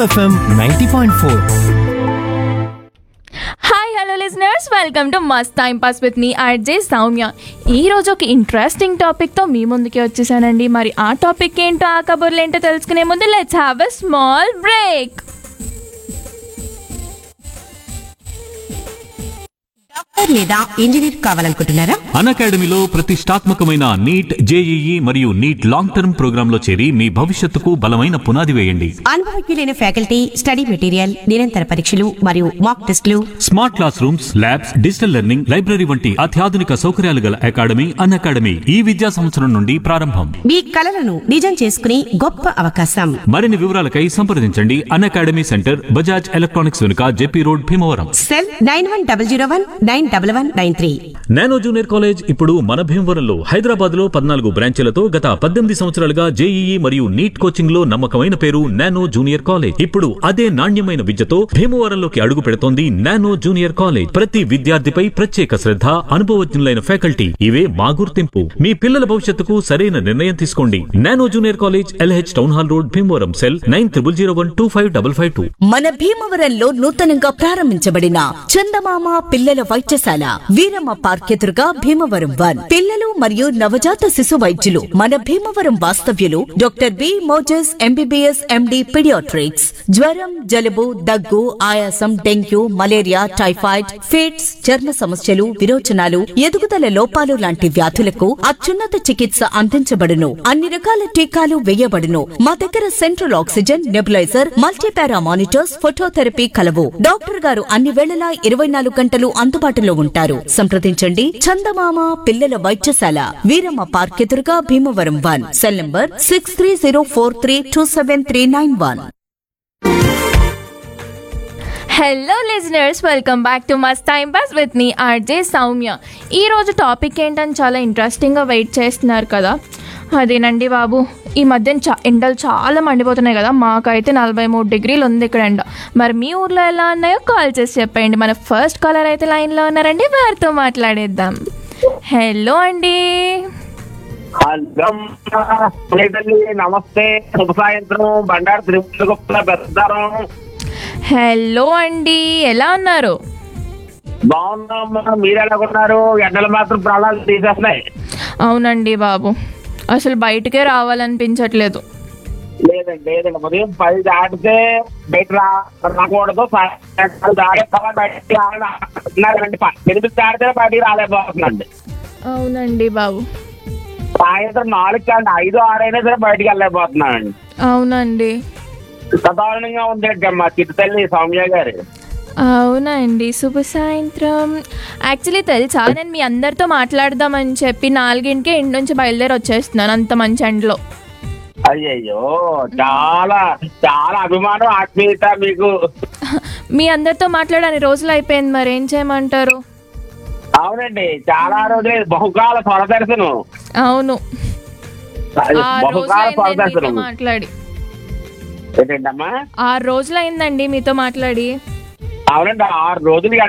FM ninety point four hi hello listeners welcome to must time pass with me RJ Soumya ఈ రోజు ఒక interesting టాపిక్తో మీ ముందుకి వచ్చేసానండి మరి ఆ టాపిక్ ఏంటో ఆ కబుర్లు ఏంటో తెలుసుకునే ముందు let's have a small break doctor లేదా ఇంజనీర్ కావాలనుకుంటున్నారా అన్ అకాడమీలో ప్రతిష్టాత్మకమైన నీట్ జేఈఈ మరియు నీట్ లాంగ్ టర్మ్ ప్రోగ్రాంలో చేరి మీ భవిష్యత్తుకు బలమైన పునాది వేయండి అనుభవజ్ఞులైన ఫ్యాకల్టీ స్టడీ మెటీరియల్ నిరంతర పరీక్షలు మరియు మాక్ టెస్టులు smart classrooms labs digital learning library వంటి అత్యాధునిక సౌకర్యాలు గల అకాడమీ అన్ అకాడమీ ఈ విద్యా సంవత్సరం నుండి ప్రారంభం మీ కలలను నిజం చేసుకునే గొప్ప అవకాశం మరిన్ని వివరాలకై సంప్రదించండి Unacademy centre Bajaj electronics వెనుక JP road Bhimavaram cell nine one double zero one nine double one nine three Nano junior college ఇప్పుడు మన భీమవరంలో హైదరాబాద్ లో పద్నాలుగు బ్రాంచీలతో గత పద్దెనిమిది సంవత్సరాలుగా జేఈఈ మరియు నీట్ కోచింగ్ లో నమ్మకమైన పేరు నానో జూనియర్ కాలేజ్ ఇప్పుడు అదే నాణ్యమైన విద్యతో భీమవరంలోకి అడుగు పెడుతోంది నానో జూనియర్ కాలేజ్ ప్రతి విద్యార్థిపై ప్రత్యేక శ్రద్ధ అనుభవజ్ఞులైన ఫ్యాకల్టీ ఇవే మా గుర్తింపు మీ పిల్లల భవిష్యత్తుకు సరైన నిర్ణయం తీసుకోండి Nano junior college LH town hall road Bhimavaram cell nine triple zero one two five double five two మన భీమవరంలో నూతనంగా ప్రారంభించబడిన చందమామ పిల్లల వైద్యశాల వీరమ్మ పార్క్ ఎదురుగా భీమవరం వన్ పిల్లలు మరియు నవజాత శిశు వైద్యులు మన భీమవరం వాస్తవ్యులు doctor B Moses MBBS MD paediatrics జ్వరం జలుబు దగ్గు ఆయాసం డెంగ్యూ మలేరియా టైఫాయిడ్ ఫిట్స్ చర్మ సమస్యలు విరోచనాలు ఎదుగుదల లోపాలు లాంటి వ్యాధులకు అత్యున్నత చికిత్స అందించబడును అన్ని రకాల టీకాలు వేయబడును మా దగ్గర central oxygen nebuliser multipara monitors phototherapy కలవు డాక్టర్ గారు అన్ని వేళలా ఇరవై నాలుగు గంటలు అందుబాటులో ఉంటారు సంప్రదించండి చందమామ పిల్లల వైద్యశాల వీరమ్మ పార్క్ ఎదురుగా Bhimavaram one cell number six three zero four three two seven three nine one hello listeners welcome back to must time pass with me RJ Soumya ఈ రోజు టాపిక్ ఏంటని చాలా ఇంట్రెస్టింగ్గా వెయిట్ చేస్తున్నారు కదా అదేనండి బాబు ఈ మధ్యన చా ఎండలు చాలా మండిపోతున్నాయి కదా మాకైతే నలభై మూడు డిగ్రీలు ఉంది ఇక్కడ ఎండ మరి మీ ఊర్లో ఎలా ఉన్నాయో కాల్ చేసి చెప్పండి మన ఫస్ట్ కాలర్ అయితే లైన్లో ఉన్నారండి వారితో మాట్లాడేద్దాం హలో అండి హలో తల్లి నమస్తే శుభ సాయంత్రం బండారు తిరుపతి గొప్ప పెద్దారం హలో అండి ఎలా ఉన్నారు బాగున్నామ్మా మీరు ఎలా ఉన్నారు ఎండలు మాత్రం ప్రాణాలు తీసేస్తున్నాయి అవునండి బాబు అసలు బయటకే రావాలనిపించట్లేదు లేదండి లేదండి ఉదయం పది దాటితే బయట రా- రాకూడదు సాయంత్రం దాటేస్తామని బయటికి రావాలండి ఎనిమిది దాటితే బయటికి రాలేకపోతుందండి అవునండి బాబు సాయంత్రం నాలుగు కంటే ఐదు ఆరు అయినా సరే బయటికి వెళ్ళలేకపోతున్నానండి అవునండి సాధారణంగా ఉందండి మా చిట్టు తల్లి సౌమ్య గారు అవునండి శుభ సాయంత్రం యాక్చువల్లీ తెలుసా నేను మీ అందరితో మాట్లాడదామని చెప్పి నాలుగింటికి ఇంటి నుంచి బయలుదేరి వచ్చేస్తున్నాను అంత మంచి ఎండలో అయ్యయ్యో చాలా చాలా అభిమానం ఆత్మీయత మీకు మీ అందరితో మాట్లాడని రోజులు అయిపోయింది మరి ఏం చేయమంటారు అవునండి చాలా రోజులు బహుకాల స్వరదర్శనం అవును అది ఆరు బహుకాల రోజులైందండి మీతో స్వరదర్శనం మాట్లాడి ఏంటండమ్మా ఆరు రోజులైందండి మీతో మాట్లాడి అవునండి ఆరు రోజులు